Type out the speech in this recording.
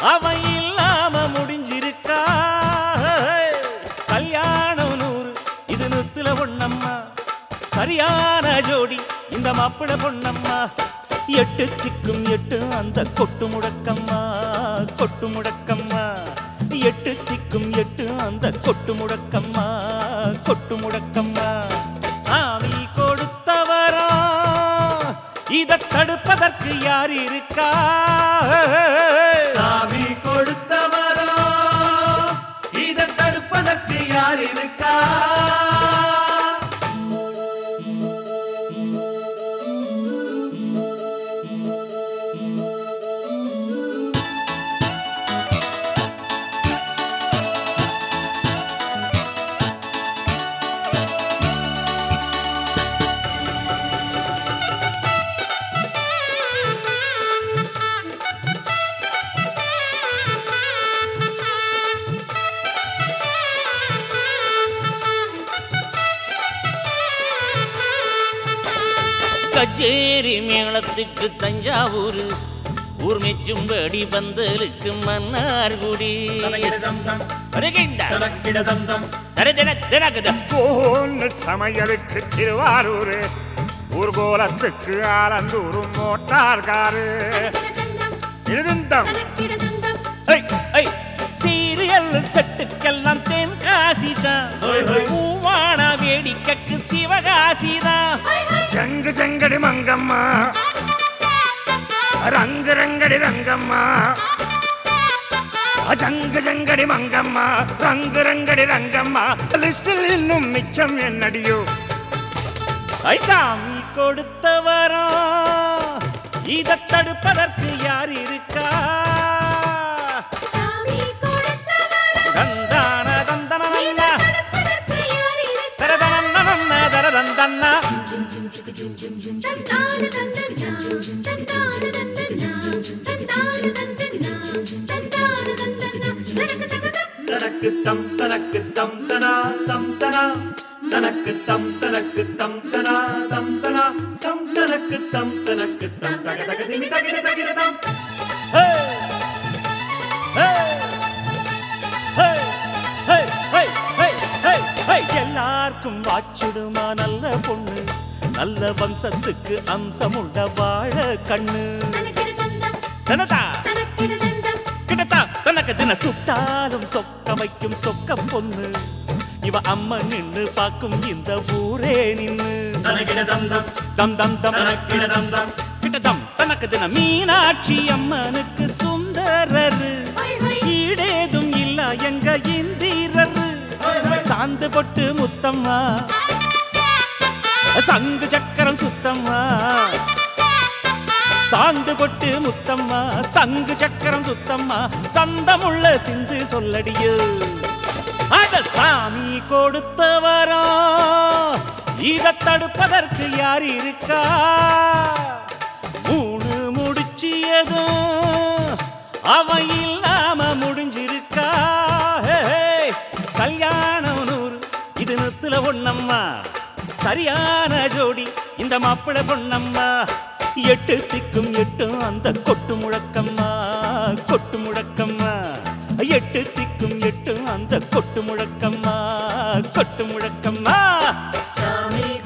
அவன் இல்லாம முடிஞ்சிருக்கா கல்யாணம் நூறு இது நுத்துல பொண்ணம்மா சரியான ஜோடி இந்த மாப்பிள பொண்ணம்மா எட்டு திக்கும் எட்டு அந்த கொட்டு முடக்கம்மா கொட்டு முடக்கம்மா எட்டு திக்கும் எட்டு அந்த கொட்டு முடக்கம்மா கொட்டு முடக்கம்மா சாமி கொடுத்தவரா இத தடுப்பதற்கு யார் இருக்கா சாமி கொடுத்தவரோ இதை தடுப்பதற்கு யார் இருக்கா கச்சேரி மேளத்துக்கு தஞ்சாவூர் ஊர் மெச்சும்படி பந்தலுக்கு மன்னார்குடி தனகிடதம் வருகின்ற தனக்கிடதம் தரதன தினகத பொண்ணு சமையலுக்கு திருவாரூர் ஊர்கோலத்துக்கு ஆலந்தூரும் மோட்டார்காரு இருந்தம் சீரியல் செட்டுக்கெல்லாம் தென்காசிதான் ஹோய், ஹோய். பூவான வேடிக்கைக்கு சிவகாசிதான் ஜங்கு ஜங்கடி மங்கம்மா ரங்கு ரங்கடி ரங்கம்மா ஜங்கு ஜங்கடி மங்கம்மா ரங்கு ரங்கடி ரங்கம்மா லிஸ்டில் இன்னும் மிச்சம் என்னடியோ ஐ சாமி கொடுத்தவரா இத தடுப்பதற்கு யார் இருக்கா தந்தான தந்தன நன்னா, தரதனன்னனன்ன, தரதந்தன்னா. தனக்கு தம் தனக்கு தம் தனா தம் தனா தனக்கு தம் தனக்கு தம் தனா தம் தனா தம் தனக்கு தம் தனக்கு தம் தக தக திமி தகிட தகிட தம் ஹே! ஹே! ஹே! ஹே! ஹே! ஹே! ஹே! ஹே! எல்லாருக்கும் வாச்சிடுமா நல்ல பொண்ணு நல்ல வம்சத்துக்கு அம்சமுண்ட வாழ கண்ணு தனதா கிட்டத்தா தனக்கு தின சுட்டாலும் சொக்க வைக்கும் சொக்க பொண்ணு இவ அம்மா நின்னு பார்க்கும் இந்த ஊரே நின்னு தனகிட தம் தம் தம் தம் தம் தனக்கிட தம் தம் கிட்டதம் தனக்கு தின மீனாட்சி அம்மனுக்கு சுந்தரரு ஈடேதும் இல்ல எங்க இந்திரரு சாந்து பொட்டு முத்தம்மா சங்கு சக்கரம் சுத்தம்மா சாந்து பொட்டு முத்தம்மா சங்கு சக்கரம் சுத்தம்மா சந்தமுள்ள சிந்து சொல்லடியோ அத சாமி கொடுத்தவரோ இத தடுப்பதற்கு யார் இருக்கா மூணு முடிச்சியதும் அவன் இல்லாம முடிஞ்சிருக்கா ஹே, ஹே. கல்யாணம் நூறு இது நுத்துல பொண்ணம்மா சரியான ஜோடி இந்த மாப்பிள பொண்ணம்மா எட்டு திக்கும் எட்டும் அந்த கொட்டு முழக்கம்மா கொட்டு முழக்கம்மா எட்டு திக்கும் எட்டும் அந்த கொட்டு முழக்கம்மா கொட்டு முழக்கம்மா சாமி